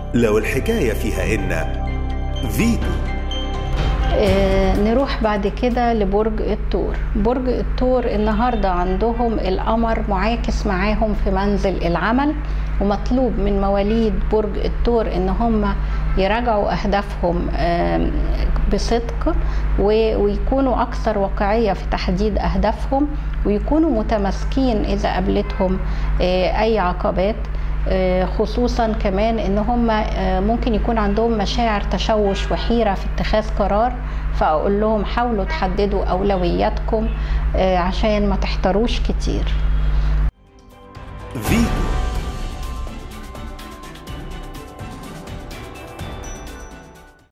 لو الحكاية فيها إن فيتو آه، نروح بعد كده لبرج الثور برج الثور النهاردة عندهم القمر معاكس معاهم في منزل العمل ومطلوب من مواليد برج الثور ان هم يراجعوا اهدافهم آم، بصدق و- ويكونوا اكثر واقعيه في تحديد اهدافهم ويكونوا متماسكين اذا قابلتهم آه، اي عقبات آه، خصوصا كمان ان هم آه، ممكن يكون عندهم مشاعر تشوش وحيره في اتخاذ قرار فاقول لهم حاولوا تحددوا اولوياتكم آه، عشان ما تحتاروش كتير فيتو